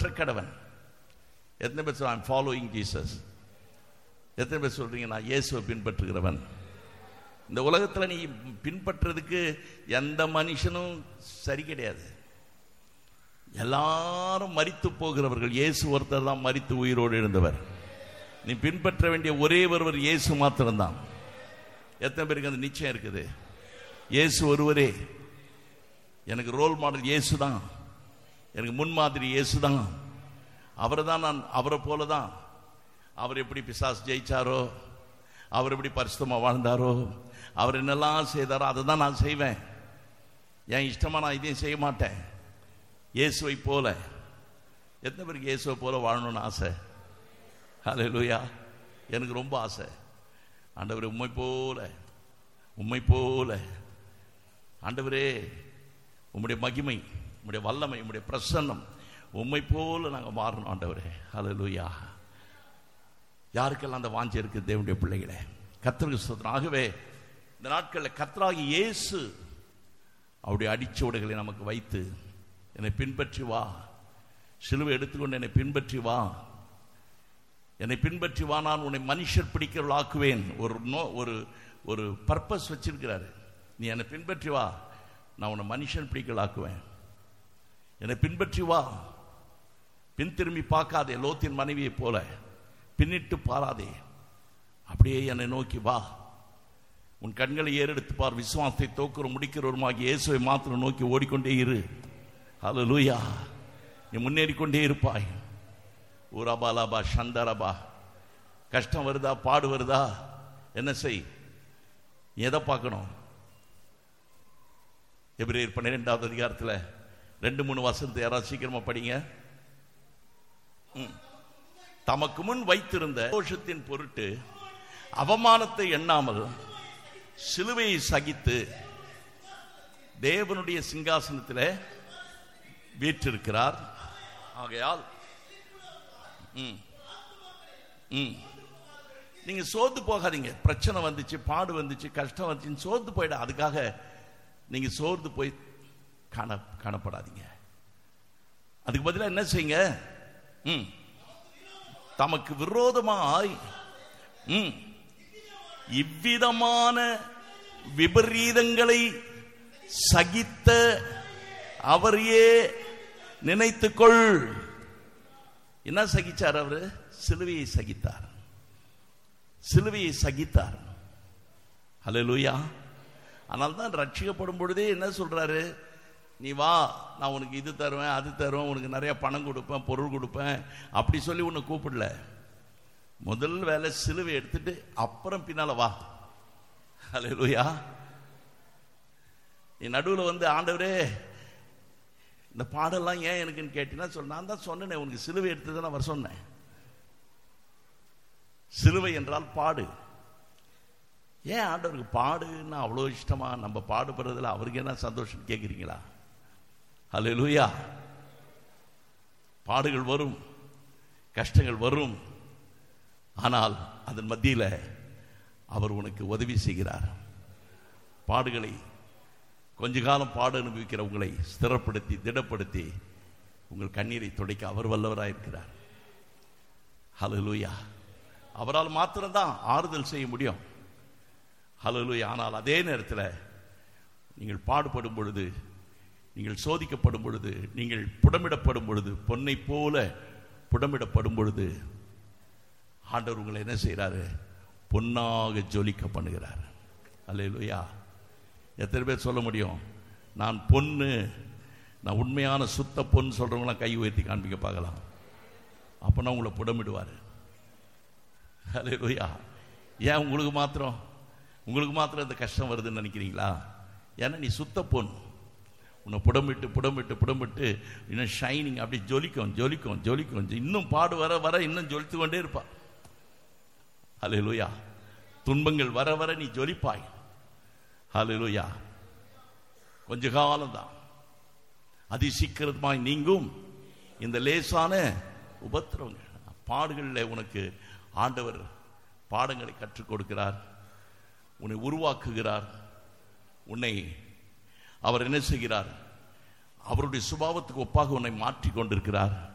பின்பற்ற கடவன் எத்தனை பேர் சொல்றாங்க ஃபாலோயிங் ஜீசஸ் எத்தனை பேர் சொல்றீங்க நான் இயேசுவை பின்பற்றுகிறவன் இந்த உலகத்தில் நீ பின்பற்றுறதுக்கு எந்த மனுஷனும் சரி கிடையாது எல்லாரும் மரித்து போகிறவர்கள் இயேசு ஒருத்தர் தான் மரித்து உயிரோடு எழுந்தவர் நீ பின்பற்ற வேண்டிய ஒரே ஒருவர் இயேசு மாத்திரம்தான் எத்தனை பேருக்கு அந்த நிச்சயம் இருக்குது இயேசு ஒருவரே எனக்கு ரோல் மாடல் இயேசு தான் எனக்கு முன்மாதிரி இயேசு தான் அவரை தான் நான் அவரை போல தான் அவர் எப்படி பிசாஸ் ஜெயிச்சாரோ அவர் எப்படி பரிசுத்தமாக வாழ்ந்தாரோ அவர் என்னெல்லாம் செய்தாரோ அதை தான் நான் செய்வேன் என் இஷ்டமா நான் இதையும் செய்ய மாட்டேன் இயேசுவை போல எத்தனை பேருக்கு இயேசுவை போல வாழணும்னு ஆசை ஹலே லூயா எனக்கு ரொம்ப ஆசை ஆண்டவர் உண்மை போல உண்மை போல ஆண்டவரே உம்முடைய மகிமை உம்முடைய வல்லமை உம்முடைய பிரசன்னம் உண்மை போல நாங்கள் மாறணும் ஆண்டவரே ஹலே லூயா யாருக்கெல்லாம் அந்த வாஞ்சை இருக்குது தேவனுடைய பிள்ளைகளே கத்தருக்கு சுதந்திரம் ஆகவே இந்த நாட்களில் கத்தராகி இயேசு அவருடைய அடிச்சுவடுகளை நமக்கு வைத்து என்னை பின்பற்றி வா சிலுவை எடுத்துக்கொண்டு என்னை பின்பற்றி வா என்னை பின்பற்றி வா நான் உன்னை மனுஷர் பிடிக்கிறவளாக்குவேன் ஒரு நோ ஒரு ஒரு பர்பஸ் வச்சிருக்கிறாரு நீ என்னை பின்பற்றி வா நான் உன்னை மனுஷன் பிடிக்கலாக்குவேன் என்னை பின்பற்றி வா பின் திரும்பி பார்க்காதே லோத்தின் மனைவியை போல பின்னிட்டு பாராதே அப்படியே என்னை நோக்கி வா உன் கண்களை ஏறெடுத்து பார் விசுவாசத்தை தோக்குற முடிக்கிறவருமாகி இயேசுவை மாத்திரம் நோக்கி ஓடிக்கொண்டே இரு ஹலோ லூயா நீ முன்னேறிக்கொண்டே இருப்பாய் ஊராபா லாபா சந்தரபா கஷ்டம் வருதா பாடு வருதா என்ன செய் நீ எதை பார்க்கணும் எபிரேயர் பன்னிரெண்டாவது அதிகாரத்தில் ரெண்டு மூணு வசனத்தை யாராவது சீக்கிரமா படிங்க ம். தமக்கு முன் வைத்திருந்த கோஷத்தின் பொருட்டு அவமானத்தை எண்ணாமல் சிலுவையை சகித்து தேவனுடைய சிங்காசனத்தில் வீற்றிருக்கிறார் ஆகையால் ம் ம் நீங்க சோர்ந்து போகாதீங்க பிரச்சனை வந்துச்சு பாடு வந்துச்சு கஷ்டம் வந்துச்சுன்னு சோர்ந்து போயிட அதுக்காக நீங்க சோர்ந்து போய் காண காணப்படாதீங்க அதுக்கு பதிலா என்ன செய்யுங்க ம் தமக்கு விரோதமாய் ம் இவ்விதமான விபரீதங்களை சகித்த அவரையே நினைத்துக்கொள் என்ன சகிச்சார் அவரு சிலுவையை சகித்தார் சிலுவையை சகித்தார் ஹalleluya ஆனால் தான் ரட்சிக்கப்படும் பொழுதே என்ன சொல்றாரு நீ வா நான் உனக்கு இது தருவேன் அது தருவேன் உனக்கு நிறைய பணம் கொடுப்பேன் பொருள் கொடுப்பேன் அப்படி சொல்லி உன்னை கூப்பிடல முதல் வேலை சிலுவை எடுத்துட்டு அப்புறம் பின்னால வா ஹalleluya நீ நடுவில் வந்து ஆண்டவரே இந்த பாடெல்லாம் ஏன் எனக்குன்னு கேட்டீங்கன்னா சொல் நான் தான் சொன்னேனே உனக்கு சிலுவை எடுத்து தான் வர சொன்னேன் சிலுவை என்றால் பாடு ஏன் ஆண்டவருக்கு பாடுன்னா அவ்வளோ இஷ்டமா நம்ம பாடுபடுறதுல அவருக்கு என்ன சந்தோஷம் கேட்குறீங்களா ஹalleluya பாடுகள் வரும் கஷ்டங்கள் வரும் ஆனால் அதன் மத்தியில் அவர் உனக்கு உதவி செய்கிறார் பாடுகளை கொஞ்ச காலம் பாடு அனுபவிக்கிற உங்களை ஸ்திரப்படுத்தி திடப்படுத்தி உங்கள் கண்ணீரை துடைக்க அவர் வல்லவராக இருக்கிறார் ஹalleluya அவரால் மாத்திரம்தான் ஆறுதல் செய்ய முடியும் ஹalleluya ஆனால் அதே நேரத்தில் நீங்கள் பாடுபடும் பொழுது நீங்கள் சோதிக்கப்படும் பொழுது நீங்கள் புடமிடப்படும் பொழுது பொன்னை போல புடமிடப்படும் பொழுது ஆண்டவர் உங்களை என்ன செய்கிறாரு பொன்னாக ஜொலிக்க பண்ணுகிறார் அல்லேலூயா எத்தனை பேர் சொல்ல முடியும் நான் பொண்ணு நான் உண்மையான சுத்த பொண்ணு சொல்றவங்களாம் கை உயர்த்தி காண்பிக்க பார்க்கலாம் அப்போனா உங்களை புடமிடுவார் அல்லேலூயா ஏன் உங்களுக்கு மாத்திரம் உங்களுக்கு மாத்திரம் இந்த கஷ்டம் வருதுன்னு நினைக்கிறீங்களா ஏன்னா நீ சுத்த பொண்ணு உன்னை புடமிட்டு புடமிட்டு புடமிட்டு இன்னும் ஷைனிங் அப்படி ஜொலிக்கும் ஜொலிக்கும் ஜொலிக்கும் இன்னும் பாடு வர வர இன்னும் ஜொலித்து கொண்டே இருப்பா ஹalleluya துன்பங்கள் வர வர நீ ஜொலிப்பாய் ஹalleluya கொஞ்ச காலம்தான் அதி சீக்கிரமாய் நீங்கும் இந்த லேசான உபத்திரவங்கள் பாடுகளில் உனக்கு ஆண்டவர் பாடங்களை கற்றுக் கொடுக்கிறார் உன்னை உருவாக்குகிறார் உன்னை அவர் என்ன செய்கிறார் அவருடைய சுபாவத்துக்கு ஒப்பாக உன்னை மாற்றிக் கொண்டிருக்கிறார்